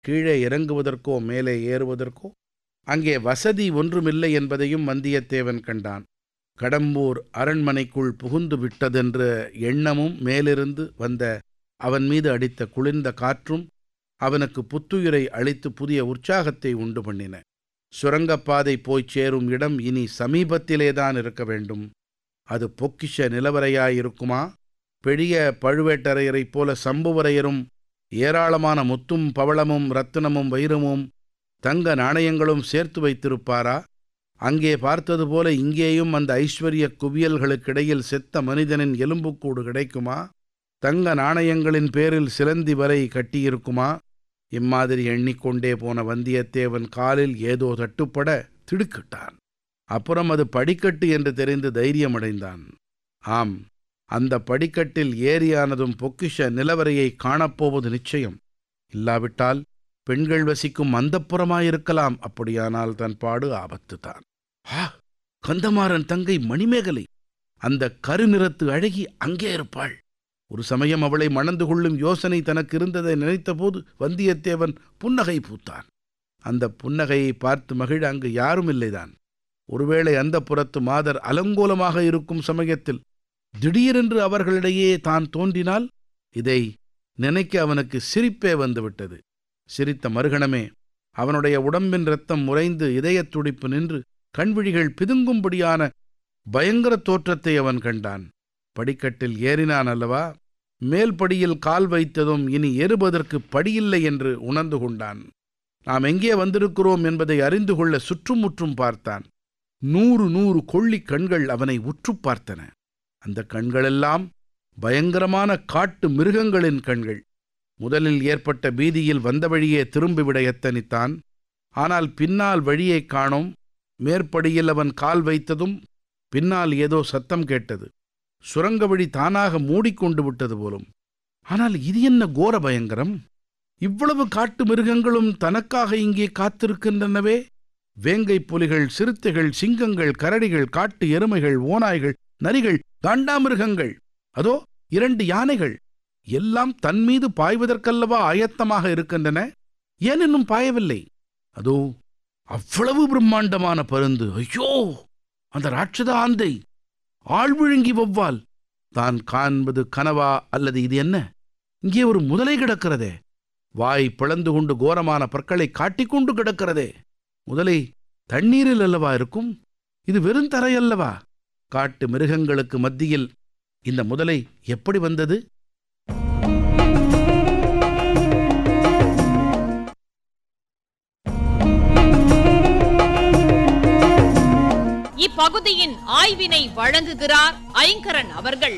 கீழே இறங்குவதற்கோ மேலே ஏறுவதற்கோ அங்கே வசதி ஒன்றுமில்லை என்பதையும் வந்தியத்தேவன் கண்டான் கடம்பூர் அரண்மனைக்குள் புகுந்து விட்டதென்ற எண்ணமும் மேலிருந்து வந்த அவன் மீது அடித்த குளிர்ந்த காற்றும் அவனுக்கு புத்துயிரை அளித்து புதிய உற்சாகத்தை உண்டு பண்ணின சுரங்கப்பாதை போய்ச் சேரும் இடம் இனி சமீபத்திலேதான் இருக்க வேண்டும் அது பொக்கிஷ நிலவரையாயிருக்குமா பெரிய பழுவேட்டரையரைப் போல சம்புவரையரும் ஏராளமான முத்தும் பவளமும் ரத்தினமும் வைரமும் தங்க நாணயங்களும் சேர்த்து வைத்திருப்பாரா அங்கே பார்த்தது போல இங்கேயும் அந்த ஐஸ்வர்ய குவியல்களுக்கிடையில் செத்த மனிதனின் எலும்புக்கூடு கிடைக்குமா தங்க நாணயங்களின் பேரில் சிலந்தி வரை கட்டியிருக்குமா இம்மாதிரி எண்ணிக்கொண்டே போன வந்தியத்தேவன் காலில் ஏதோ தட்டுப்பட திடுக்கிட்டான் அப்புறம் அது படிக்கட்டு என்று தெரிந்து தைரியமடைந்தான் ஆம் அந்த படிக்கட்டில் ஏரியானதும் பொக்கிஷ நிலவரையை காணப்போவது நிச்சயம் இல்லாவிட்டால் பெண்கள் வசிக்கும் அந்தப்புறமாயிருக்கலாம் அப்படியானால் தன் பாடு ஆபத்துதான் ஆ கந்தமாறன் தங்கை மணிமேகலை அந்த கருநிறத்து அழகி அங்கே இருப்பாள் ஒரு சமயம் அவளை மணந்து கொள்ளும் யோசனை தனக்கு இருந்ததை நினைத்தபோது வந்தியத்தேவன் புன்னகை பூத்தான் அந்த புன்னகையை பார்த்து மகிழ அங்கு யாரும் இல்லைதான் ஒருவேளை அந்த புறத்து மாதர் அலங்கோலமாக இருக்கும் சமயத்தில் திடீரென்று அவர்களிடையே தான் தோன்றினால் இதை நினைக்க அவனுக்கு சிரிப்பே வந்துவிட்டது சிரித்த மறுகணமே அவனுடைய உடம்பின் இரத்தம் முறைந்து இதயத் துடிப்பு நின்று கண்விழிகள் பிதுங்கும்படியான பயங்கர தோற்றத்தை அவன் கண்டான் படிக்கட்டில் ஏறினான் அல்லவா மேல் படியில் கால் வைத்ததும் இனி ஏறுவதற்கு படியில்லை என்று உணர்ந்து கொண்டான் நாம் எங்கே வந்திருக்கிறோம் என்பதை அறிந்து கொள்ள சுற்றுமுற்றும் பார்த்தான் நூறு நூறு கொள்ளிக் கண்கள் அவனை உற்று பார்த்தன அந்த கண்களெல்லாம் பயங்கரமான காட்டு மிருகங்களின் கண்கள் முதலில் ஏற்பட்ட பீதியில் வந்த வழியே திரும்பிவிட எத்தனித்தான் ஆனால் பின்னால் வழியைக் காணோம் மேற்படியில் அவன் கால் வைத்ததும் பின்னால் ஏதோ சத்தம் கேட்டது சுரங்க வழி தானாக மூடிக்கொண்டு விட்டது போலும் ஆனால் இது என்ன கோர பயங்கரம் இவ்வளவு காட்டு மிருகங்களும் தனக்காக இங்கே காத்திருக்கின்றனவே வேங்கை புலிகள் சிறுத்தைகள் சிங்கங்கள் கரடிகள் காட்டு எருமைகள் ஓநாய்கள் நரிகள் காண்டாமிருகங்கள் அதோ இரண்டு யானைகள் எல்லாம் தன் மீது பாய்வதற்கல்லவா ஆயத்தமாக இருக்கின்றன ஏன் இன்னும் பாயவில்லை அதோ அவ்வளவு பிரம்மாண்டமான பருந்து ஐயோ அந்த ராட்சத ஆந்தை ஆழ்விழுங்கி வௌவால் தான் காண்பது கனவா அல்லது இது என்ன இங்கே ஒரு முதலை கிடக்கிறதே வாய் பிளந்து கொண்டு கோரமான பற்களை காட்டிக்கொண்டு கிடக்கிறதே முதலை தண்ணீரில் அல்லவா இருக்கும் இது வெறும் தரையல்லவா காட்டு மிருகங்களுக்கு மத்தியில் இந்த முதலை எப்படி வந்தது இப்பகுதியின் ஆய்வினை வழங்குகிறார் ஐங்கரன் அவர்கள்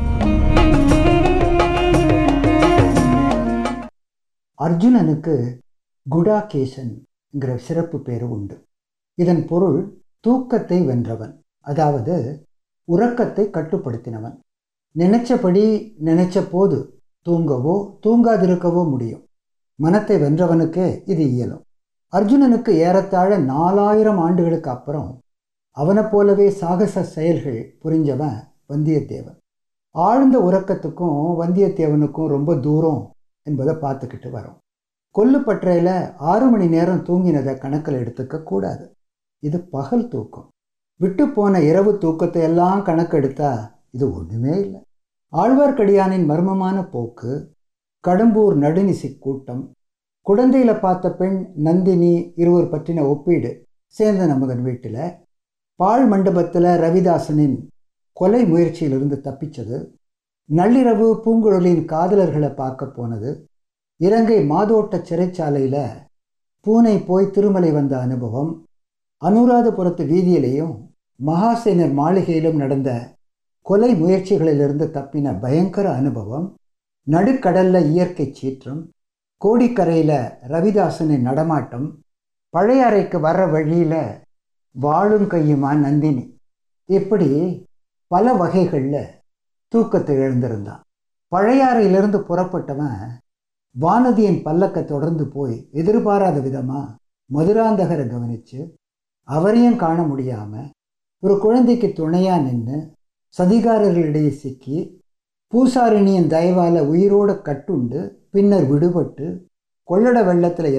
அர்ஜுனனுக்கு குடாகேசன்ங்கிற சிறப்பு பேரு உண்டு இதன் பொருள் தூக்கத்தை வென்றவன் அதாவது உறக்கத்தை கட்டுப்படுத்தினவன் நினைச்சபடி நினைச்ச போது தூங்கவோ தூங்காதிருக்கவோ முடியும் மனத்தை வென்றவனுக்கே இது இயலும் அர்ஜுனனுக்கு ஏறத்தாழ நாலாயிரம் ஆண்டுகளுக்கு அப்புறம் அவனைப் போலவே சாகச செயல்கள் புரிஞ்சவன் வந்தியத்தேவன் ஆழ்ந்த உறக்கத்துக்கும் வந்தியத்தேவனுக்கும் ரொம்ப தூரம் என்பதை பார்த்துக்கிட்டு வரோம் கொல்லுப்பற்றையில் ஆறு மணி நேரம் தூங்கினதை கணக்கில் எடுத்துக்க கூடாது இது பகல் தூக்கம் விட்டு போன இரவு தூக்கத்தை எல்லாம் கணக்கெடுத்தா இது ஒன்றுமே இல்லை ஆழ்வார்க்கடியானின் மர்மமான போக்கு கடம்பூர் நடுநிசி கூட்டம் குழந்தையில பார்த்த பெண் நந்தினி இருவர் பற்றின ஒப்பீடு சேந்தன் அமுதன் வீட்டில் பாழ் மண்டபத்தில் ரவிதாசனின் கொலை முயற்சியிலிருந்து தப்பிச்சது நள்ளிரவு பூங்குழலின் காதலர்களை பார்க்க போனது இலங்கை மாதோட்ட சிறைச்சாலையில் பூனை போய் திருமலை வந்த அனுபவம் அனுராதபுரத்து வீதியிலேயும் மகாசேனர் மாளிகையிலும் நடந்த கொலை முயற்சிகளிலிருந்து தப்பின பயங்கர அனுபவம் நடுக்கடல்ல இயற்கை சீற்றம் கோடிக்கரையில் ரவிதாசனின் நடமாட்டம் பழைய அறைக்கு வர்ற வழியில் வாழும் கையுமா நந்தினி இப்படி பல வகைகளில் தூக்கத்தை இழந்திருந்தான் பழையாறையிலிருந்து புறப்பட்டவன் வானதியின் பல்லக்க தொடர்ந்து போய் எதிர்பாராத விதமாக மதுராந்தகரை கவனித்து அவரையும் காண முடியாமல் ஒரு குழந்தைக்கு துணையாக நின்று சதிகாரர்களிடையே சிக்கி பூசாரிணியின் தயவால உயிரோடு கட்டுண்டு பின்னர் விடுபட்டு கொள்ளட வெள்ளத்தில்